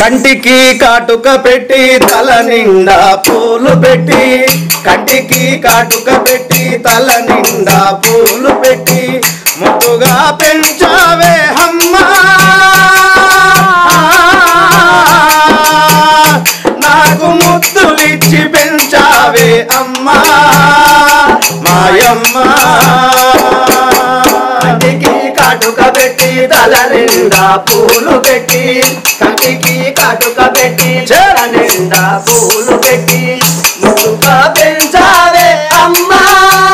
కంటికి కాటుక పెట్టి తల నిండా పూలు పెట్టి కంటికి కాటుక పెట్టి తల నిండా పూలు పెట్టి ముద్దుగా పెంచావే అమ్మా నాకు ముద్దులిచ్చి పెంచావే అమ్మా మాయమ్మ కంటికి కాటుక పెట్టి తల నిండా పూలు పెట్టి కంటికి కాటుక పెట్టి తల నిండా పూలు పెట్టి ముఖ పెంచావే అమ్మా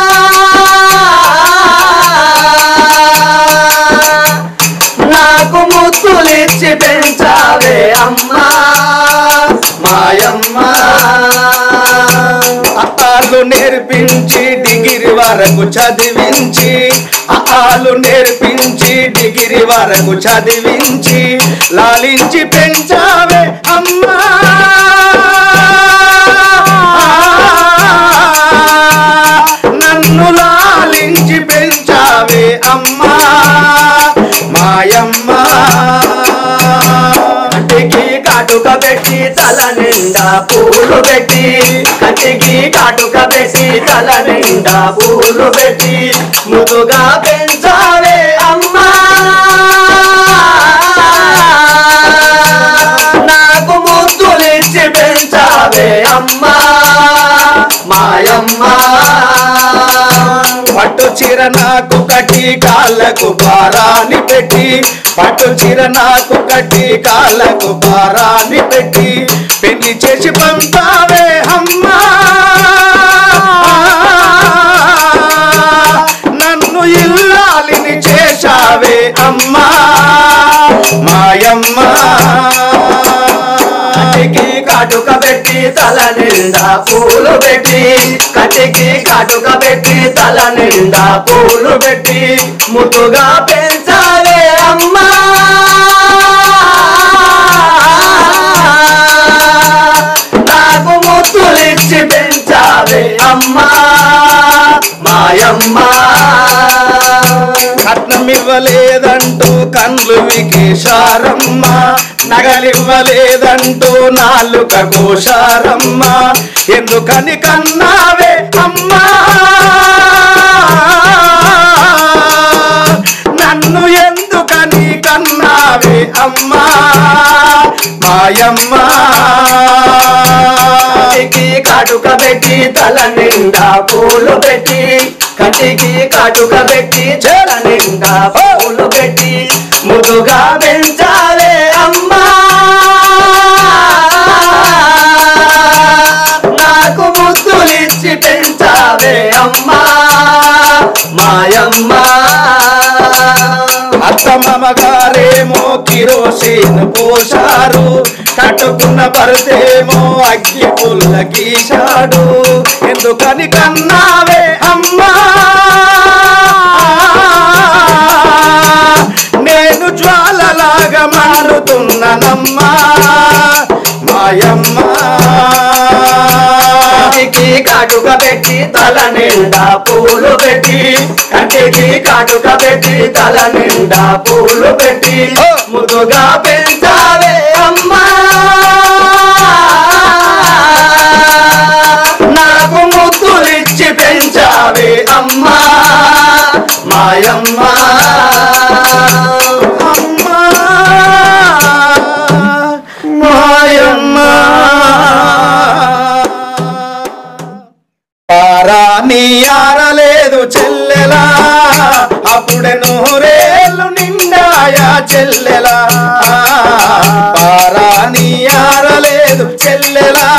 నాకు ముద్దులిచ్చి పెంచావే అమ్మా మాయమ్మ ఆలు నేర్పించి డిగిరి వరకు చదివించి ఆలు నేర్పించి డిగిరి వరకు చదివించి లాలించి పెంచావే అమ్మా నన్ను లాలించి పెంచావే అమ్మా మాయమ్మ కంటికి కాటుక పెట్టి తల నిండా పూలు పెట్టి కంటికి కాటుక పెట్టి తల నిండా పూలు పెట్టి ముదుగా పెంచావే అమ్మా నాకు ముద్దులిచ్చి పెంచావే అమ్మా మాయమ్మ పట్టు చీర నాకు కట్టి కాళ్ళకు భారాన్ని పెట్టి పట్టు చీర నాకు కట్టి కాళ్ళకు భారాన్ని పెట్టి పెళ్లి చేసి పంపావే అమ్మా నన్ను ఇల్లాలిని చేశావే అమ్మా మాయమ్మ కంటికి కాటుక పెట్టి తల నిండా పూలు పెట్టి కంటికి కాటుక పెట్టి తల నిండా పూలు పెట్టి ముద్దుగా పెంచాలే అమ్మా నాకు ముద్దులిచ్చి పెంచావే అమ్మా మాయమ్మ కట్నం ఇవ్వలేదంటూ కండ్లు వికేశారమ్మ నగలివ్వలేదంటూ నాలుక కోశారమ్మ ఎందుకని కన్నావే అమ్మా నన్ను ఎందుకని కన్నావే అమ్మా మాయమ్మ కంటికి కాటుక పెట్టి తల నిండా పూలు పెట్టి కంటికి కాటుక పెట్టి తల నిండా పూలు పెట్టి ముదుగా పెంచాలే అమ్మా నాకు ముద్దులిచ్చి పెంచావే అమ్మా మాయమ్మ అత్త మామగారేమో కిరోసిన్ పోశారు కట్టుకున్న భర్తేమో అగ్గి పుల్ల గీశాడు ఎందుకని కన్నావే అమ్మా నేను జ్వాలలాగా మారుతున్నానమ్మా మాయమ్మ కంటికి కాటుక పెట్టి తల నిండా పూలు పెట్టి కంటికి కాటుక పెట్టి తల నిండా పూలు పెట్టి ముదుగా పెంచాలే అమ్మా నాకు ముద్దులిచ్చి పెంచావే అమ్మా మాయమ్మ అమ్మా మాయమ్మ పారాని ఆరలేదు చెల్లెలా అప్పుడే నూరేళ్ళు నిండాయా చెల్లెలా పారాని ఆరలేదు చెల్లెలా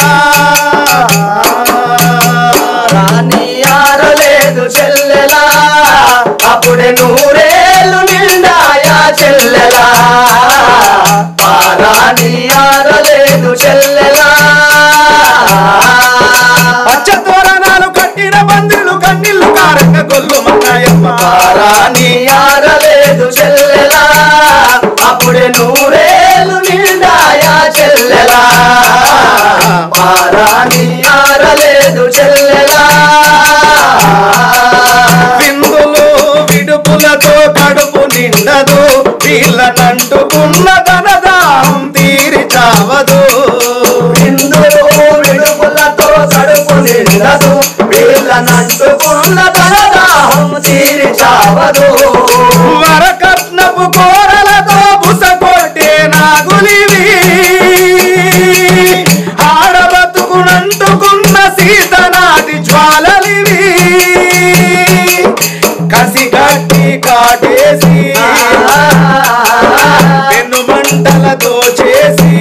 రాణి ఆరలేదు చెల్లెలా అప్పుడే నూరేళ్ళు నిండాయా చెల్లెలా పారాణి ఆరలేదు చెల్లెలా పచ్చ తోరణాలు కట్టిన బంధులు కన్నీళ్లు కారంగ గొల్లు మన్నాయమ్మ పారాణి ఆరలేదు చెల్లెలా అప్పుడే నూరేళ్ళు నిండాయా చెల్లెలా పారాణి ఆరలేదు చెల్లెలా విందులు విడుపులతో కడుపు నిండదు వీళ్ళనంటుకున్న ధనదాహం తీరి చావదు ఇందులో విడుపులతో కడుపు నిండదు వీళ్ళనంటుకున్న తన దాహం తీరి చావదు వరకట్నపు కోరలతో బుసకొట్టే నాగులివి ఆడబతుకునంటుకున్న సీతనాది జ్వాలలివి కసి కట్టి కాటేసి పెను మంటలతో చేసి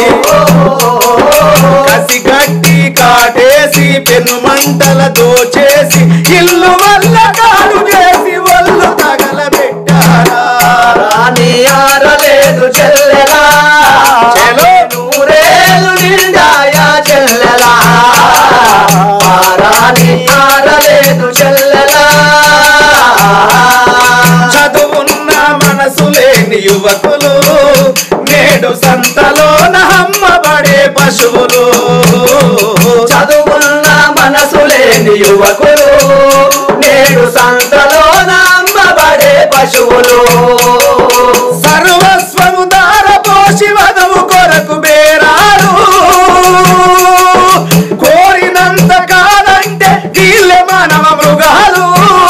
కసి కట్టి కాటేసి పెను మంటలతో చేసి ఇల్లు వల్ల కాడు చేసి ఒళ్ళు తగలబెట్టారా రాని ఆరలేదు చెల్లెలా చెలో. నూరేళ్ళు నిండాయా చెల్లెలా రాని ఆరలేదు చెల్లెలా చదువున్న మనసు లేని యువకులు నేడు సంతలోన హమ్మబడే పశువులు చదువున్న మనసు లేని యువకులు నేడు సంతలో నమ్మబడే పశువులు సర్వస్వము దార పోషి వధవు కొరకు బేరారు కోరినంత కాదంటే వీళ్ళే మానవ మృగాలు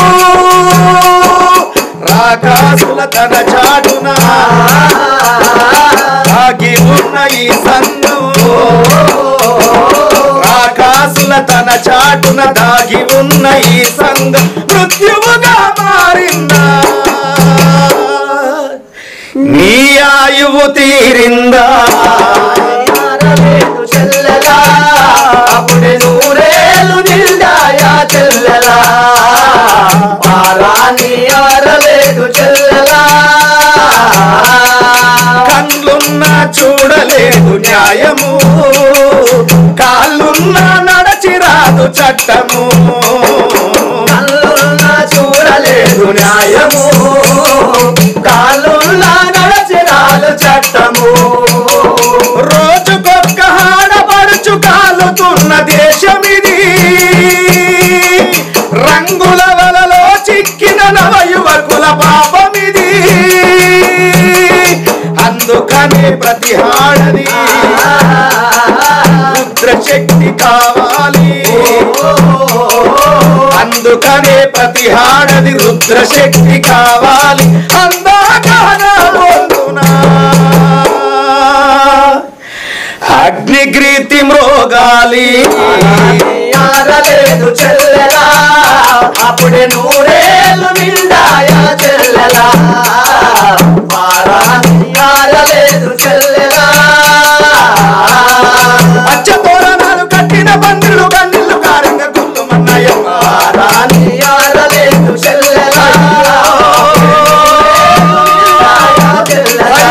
రాకాసుల తన చాటున ఆగి ఉన్న ఈ సంఘం రాకాసుల తన చాటున దాగి ఉన్న ఈ సంఘం మృత్యువుగా మారిందా నీ ఆయువు తీరిందా ఆరలేదు చెల్లెలా అప్పుడే నూరేళ్ళు నిండాయా చెల్లెలా పారాని ఆరలేదు చెల్లెలా కళ్ళున్నా చూడలేదు న్యాయము కాళ్ళున్నా నడచిరాదు చట్టము కళ్ళున్నా చూడలేదు న్యాయము కాళ్ళున్నా నడచిరాలు చట్టము రోజుకొక్క ఆడపడుచు కాలుతున్న దేశమిది రంగుల వలలో చిక్కిన నవ యువకుల పాపమిది అందుకనే ప్రతి ఆడది రుద్రశక్తి కావాలి అందుకనే ప్రతి ఆడది రుద్రశక్తి కావాలి అందాక నా బొందునా అగ్నిగ్రీతి మ్రోగాలి ఆరలేదు చెల్లెలా అప్పుడే నూరేళ్ళు నిండాయా చెల్లెలా పారాని ఆరలేదు చెల్లెలా పచ్చ తోరణాలు కట్టిన పందిళ్ళు కన్నీళ్ళు కారంగ గుళ్ళు మన్నాయమ్మ పారాని ఆరలేదు చెల్లెలా చెల్లెలా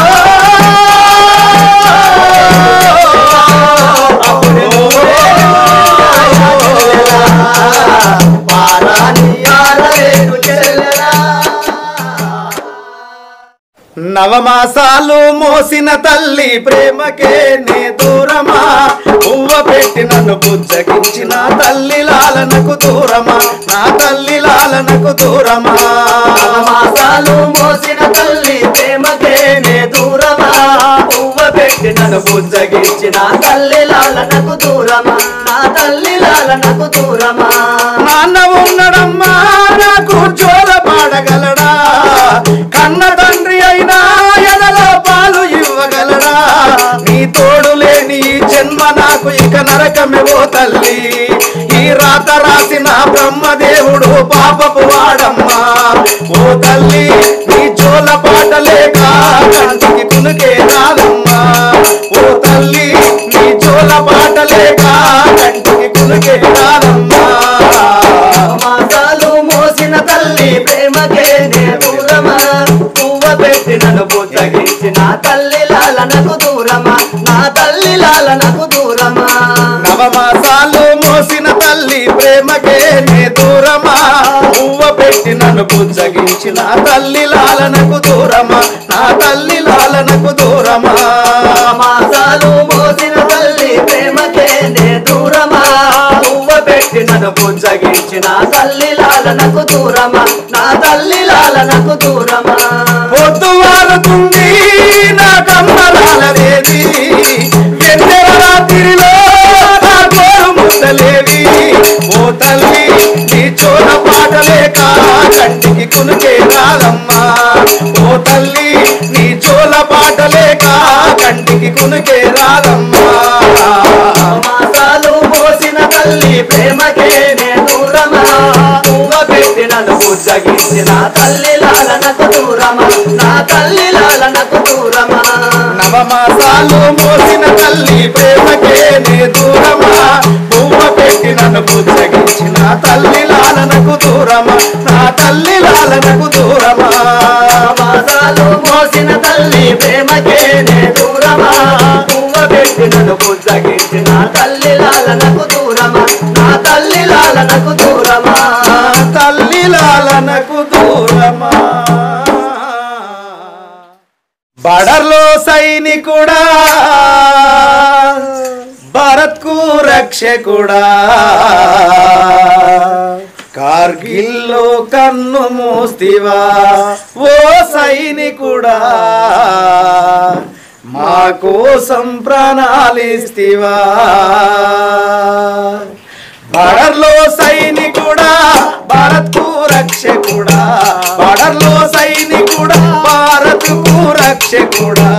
పారాని ఆరలేదు చెల్లెలా నవమాసాలు మోసిన తల్లి ప్రేమకే నే దూరమా పువ్వ పెట్టి నన్ను పుచ్చగించిన తల్లి లాలనకు దూరమా నా తల్లి లాలనకు దూరమా మాసాలు మోసిన తల్లి ప్రేమకే నే దూరమా పువ్వ పెట్టి నన్ను బుజ్జగించిన తల్లి లాలనకు దూరమా నా తల్లి లాలనకు దూరమా నాన్న ఉన్నడమ్మా నాకు జోల పాడగలడా కన్న తండ్రి అయినా ఎదలో పాలు ఇవ్వగలడా నీ తోడు లేని ఈ జన్మ నాకు ఇక నరకమే ఓ తల్లి ఈ రాత రాసిన బ్రహ్మదేవుడు పాపపు వాడమ్మా ఓ తల్లి నీ జోల పాట లేక కంటికి కునుకే రాదమ్మా ఓ తల్లి నీ జోల పాట లేక కంటికి కునుకే రాదమ్మా మాసాలు మోసిన తల్లి ప్రేమకే నే దూరమా పువ్వ పెట్టి నన్ను బుజ్జగించిన తల్లి లాలనకు దూరమా నా తల్లి లాలనకు దూరమా నవమాసాలు మోసిన తల్లి ప్రేమకే నే దూరమా పువ్వ పెట్టి నన్ను పుచ్చగించిన తల్లి లాలనకు దూరమా నా తల్లి లాలనకు దూరమా మాసాలు మోసిన తల్లి ప్రేమకే నే దూరమా పువ్వ పెట్టి నన్ను పుచ్చగించిన తల్లి లాలనకు దూరమా నా తల్లి లాలనకు దూరమా పొద్దు వారుతుంది నా కమ్మలాలదేది కునుకే రాదమ్మా మాసాలు మోసిన తల్లి ప్రేమకే నే దూరమా పువ్వ పెట్టినను బుజ్జగించిన తల్లి లాలనకు దూరమా నా తల్లి లాలనకు దూరమా నవమాసాలు మోసిన తల్లి ప్రేమకే నే దూరమా పువ్వ పెట్టి నన్ను బుజ్జగించిన తల్లి లాలనకు దూరమా నా తల్లి లాలనకు దూరమా మాసాలు మోసిన తల్లి ప్రేమకే నే దూరమా పువ్వ పెట్టినను బుజ్జగించిన తల్లి లాలనకు దూరమా నా తల్లి లాలనకు దూరమా నా తల్లి లాలనకు దూరమా బడర్లో సైనికుడా భరత్కు రక్షకుడా కార్గిల్లో కన్ను మూస్తివా ఓ సైనికుడా మా కోసం ప్రణాళిస్తివా బడర్లో సైనికుడా భారత్కు రక్షకుడా బడర్లో సైనికుడా భారత్కు రక్షకుడా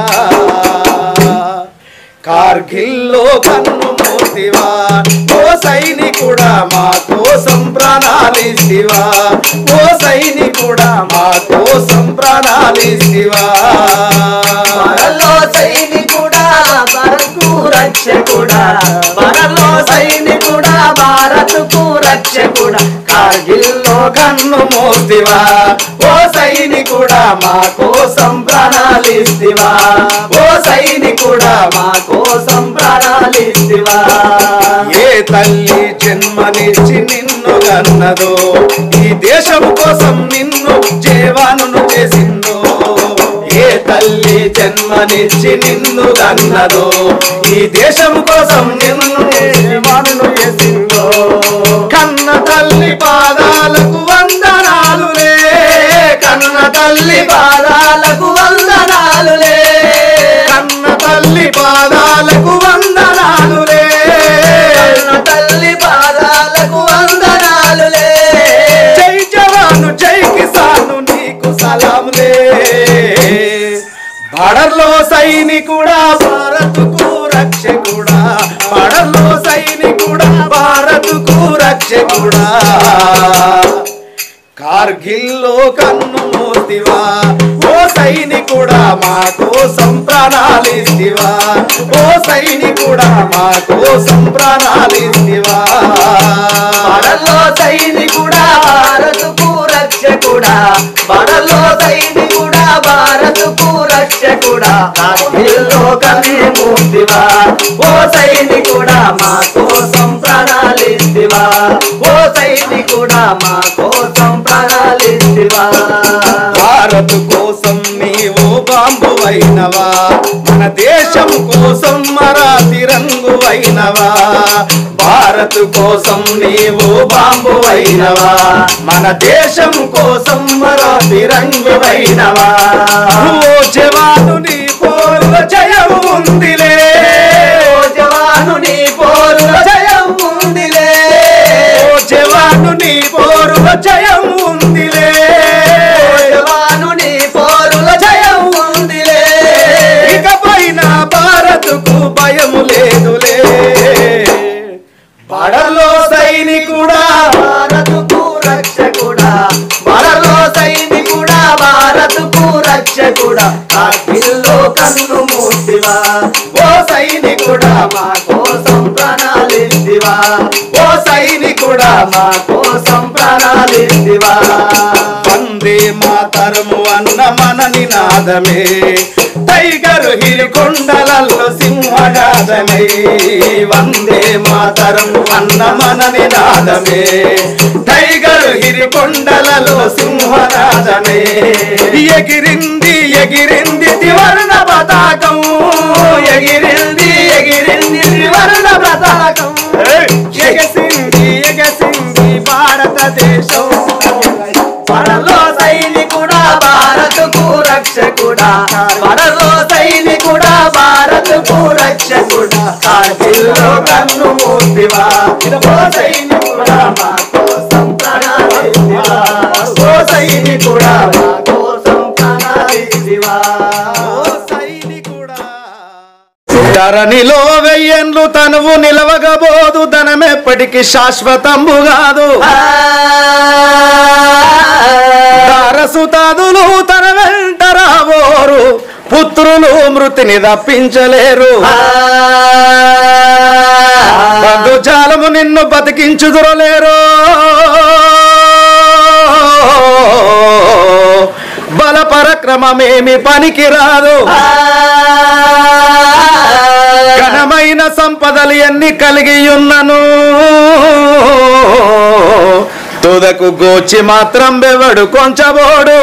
కార్గిల్లో కన్ను మూర్తివా ఓ సైనికుడా మా కోసం ప్రణాళిస్తివా ఓ సైనికుడా మా కోసం ప్రణాళిస్తివా వరలో సైనికుడా భరత్కు రక్షకుడా వరలో సైనికుడా భారత్కు రక్షకుడా కార్గిల్లో కన్ను మోస్తివా ఓ సైనికుడా మా కోసం ప్రణాళిస్తివా ఓ సైనికుడా మా కోసం ప్రాణాలిస్తివా ఏ తల్లి జన్మనిచ్చి నిన్ను గన్నదో ఈ దేశం కోసం నిన్ను జేవాను చేసిందో ఏ తల్లి జన్మనిచ్చి నిన్ను గన్నదో ఈ దేశం కోసం నిన్ను జేవాను చేసిందో కన్న తల్లి పాదాలకు వందనాలులే కన్న తల్లి పాదాలకు వందనాలులే కన్న తల్లి పాదాలకు వందనాలులే కన్న తల్లి పాదాలకు వందనాలులే జై జవాను జై కిసాను నీకు సలాంలే బడర్లో సైనికుడా భారత్కు రక్షకుడా బడర్లో సైనికుడా భారత్కు రక్షకుడా కార్గిల్లో కన్ను మూర్తివా ఓ సైనికుడా మా కోసం ప్రాణాలిస్తివా ఓ సైనికుడా మా కోసం ప్రాణాలిస్తివా బడలో సైనికుడా భారతుకు రక్షకుడా బడలో సైనికుడా భారతుకు రక్షకుడా కార్గిల్లో కవి మూర్తివా ఓ సైనికుడా మా కోసం ప్రణాళిస్తివా ఓ సైనికుడా మా కోసం ప్రణాళిస్తివా భారత్ కోసం నీవు బాంబు అయినవా మన దేశం కోసం మరాఠీ రంగు అయినవా భారత్ కోసం నీవు బాంబు అయినవా మన దేశం కోసం మరాఠీ రంగు అయినవా ఓ జవాను నీ పోరుల జయం ఉందిలే ఓ జవాను నీ పోరుల జయం ఉందిలే ఓ జవాను నీ పోరుల జయం ఉందిలే ఓ జవాను నీ పోరుల జయం ఉందిలే ఇకపైన భారత్కు భయము లేదులే పడలో సైనికుడా భారతుకు రక్షకుడా బలలో సైనికుడా భారతుకు రక్షకుడా కార్గిల్లో కన్ను మూర్తివా ఓ సైనికుడా మా కోసం ప్రణాళిస్తివా ఓ సైనికుడా మా కోసం ప్రణాళిస్తివా వందే మాతరము అన్న మన నినాదమే టైగర్ హిరికొండలలో సింహనాదమే వందే మాతరము అన్న మన నినాదమే టైగర్ హిరికొండలలో సింహనాదమే ఎగిరింది ఎగిరింది త్రివర్ణ పతాకం ఎగిరింది ఎగిరింది త్రివర్ణ పతాకం ఎగసింది ఎగసింది భారతదేశం పడలో సైనికుడా భారత్కు రక్షకుడా పడలో సైనికుడా భారత్కు రక్షకుడా కార్గిల్లో కన్ను మూర్తివా ఓ సైనికుడా మా కోసం ప్రణాళివా ఓ సైనికుడా మా కోసం ప్రణాళివా ధరణిలో వెయ్యండ్లు తనువు నిలవగబోదు ధనమెప్పటికి శాశ్వతంబు కాదు దారసుతాదులు తన వెంట రావోరు పుత్రులు మృతిని తప్పించలేరు బంధుజాలము నిన్ను బతికించుదురలేరు బల పరక్రమమేమి పనికిరాదు ఘనమైన సంపదలు ఎన్ని కలిగి ఉన్నను తుదకు గోచి మాత్రం బెవడు కొంచబోడు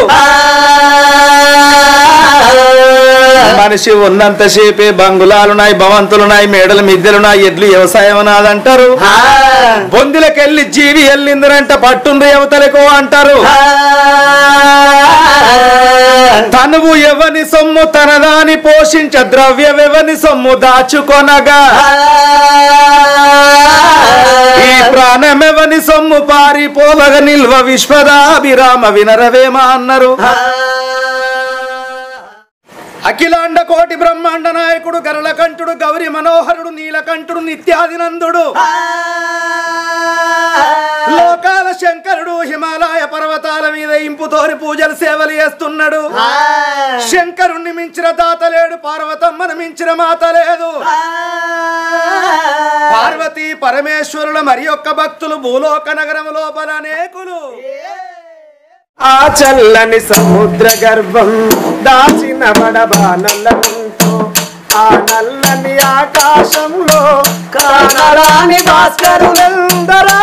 మనిషి ఉన్నంతసేపే బంగులాలున్నాయి భవంతులున్నాయి మేడలు మిద్దెలున్నాయి ఎడ్లు వ్యవసాయం నాదంటారు బొందిలకెళ్ళి జీవి వెళ్ళిందిరంట పట్టుండ్రు యువతలకు అంటారు తనువు ఎవని సొమ్ము తనదాని పోషించ ద్రవ్యమెవని సొమ్ము దాచుకొనగా ఈ ప్రాణమెవని సొమ్ము పారిపోవగ నిల్వ విశ్వదాభిరామ వినరవేమ అన్నారు అఖిలాండ కోటి బ్రహ్మాండ నాయకుడు గరళకంఠుడు గౌరి మనోహరుడు నీలకంఠుడు నిత్యాదినందుడు లోకాల శంకరుడు హిమాలయ పర్వతాల మీద ఇంపుతోని పూజలు సేవలు చేస్తున్నాడు శంకరుణ్ణి మించిన తాత లేడు పార్వతమ్మను మించిన మాత లేదు పార్వతీ పరమేశ్వరుల మరి యొక్క భక్తులు భూలోక నగరం లోపల అనేకులు ఆ చల్లని సముద్ర గర్భం దాచిన బడబానల్లకుంటూ ఆ నల్లని ఆకాశంలో కానరాని భాస్కరులందరూ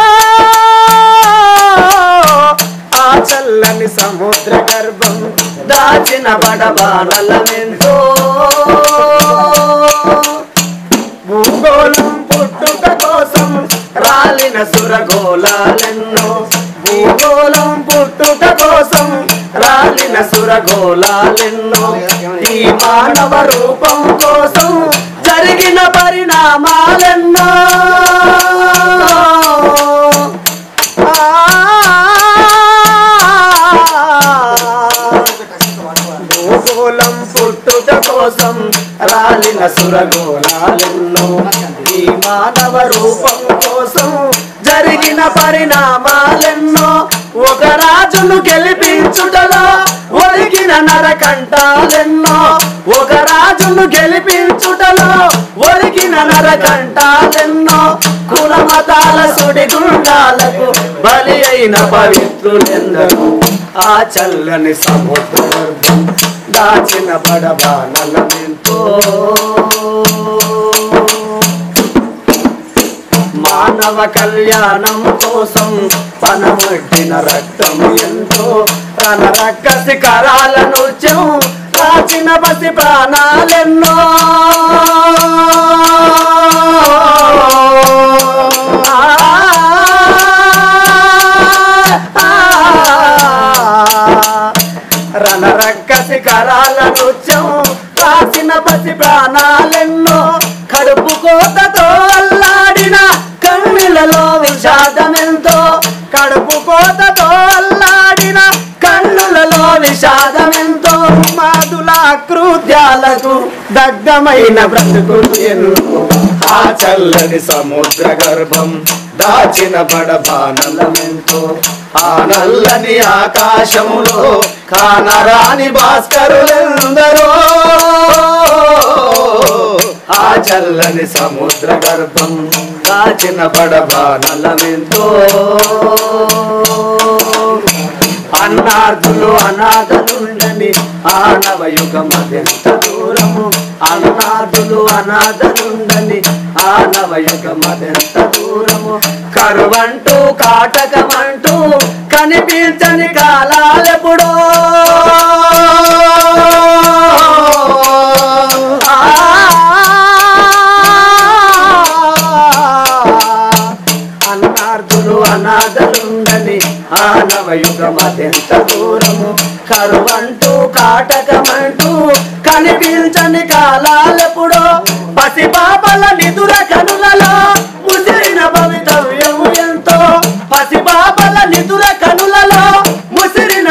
ఆ చల్లని సముద్ర గర్భం దాచిన బడబానల్లమెంతో భూగోళం పుట్టుక కోసం రాలిన సురగోళాలెన్నో భూగోళం పుట్టుక కోసం రాలిన సురగోళాలెన్నో ఈ మానవ రూపం కోసం జరిగిన పరిణామాలెన్నో భూగోళం పుట్టుట కోసం రాలిన సురగోళాలెన్నో ఈ మానవ రూపం కోసం జరిగిన పరిణామాలెన్నో ఒక రాజును గెలిపించుటలో ఒరిగిన నరకంటాలెన్నో ఒక రాజును గెలిపించుటలో ఒరిగిన నరకంటాలెన్నో కుల మతాల సుడిగుండాలకు బలి అయిన పవిత్రులెందరూ ఆ చల్లని సముద్రం దాచిన బడబానలమెంతో మానవ కళ్యాణం కోసం పనమట్టిన రక్తం ఎంతో తన రక్క శిఖరాల నృత్యం రాచిన పసి ప్రాణాలెన్నో రణరక్క శిఖరాల నృత్యం రాసిన పసి ప్రాణాలెన్నో కడుపు కోతతో అల్లాడిన కన్నులలో విషాదమెంతో కడుపు కోతతో అల్లాడిన కన్నులలో విషాదమెంతో మాదుల కృత్యాలకు దగ్ధమైన బ్రతుకులు ఎన్నో ఆ చల్లని సముద్ర గర్భం దాచిన బడబానలమెంతో ఆ నల్లని ఆకాశములో కానరాని భాస్కరులెందరో ఆ చల్లని సముద్ర గర్భం దాచిన బడబానలమెంతో అన్నార్థులు అనాథలుండని ఆనవయుగమదెంత దూరము అన్నార్థులు అనాథలుండని ఆనవయుగమదెంత దూరము కరువంటూ కాటకమంటూ కనిపించని కాలాలెప్పుడో అన్నార్థులు అనాథలుండని ఆనవయుగమదెంత దూరము కరువంటూ కాటకమంటూ కనిపించని కాలాలెప్పుడో పసిపాపల నిదుర కనులలో ముసిరిన భవితవ్యము ఎంతో పసిపాపల నిదుర కనులలో ముసిరిన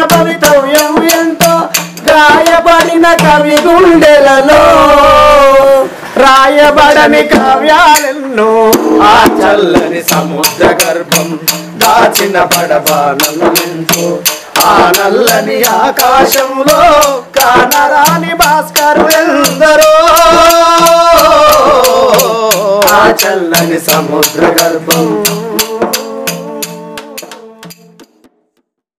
భవితవ్యము ఎంతో గాయపడిన కవి గుండెలలో రాయబడని కావ్యాలెన్నో ఆ చల్లని సముద్ర గర్భం దాచిన పడబానలెంతో ఆ నల్లని ఆకాశంలో కానరాని భాస్కర్ ఎందరో ఆ చల్లని సముద్ర గర్భం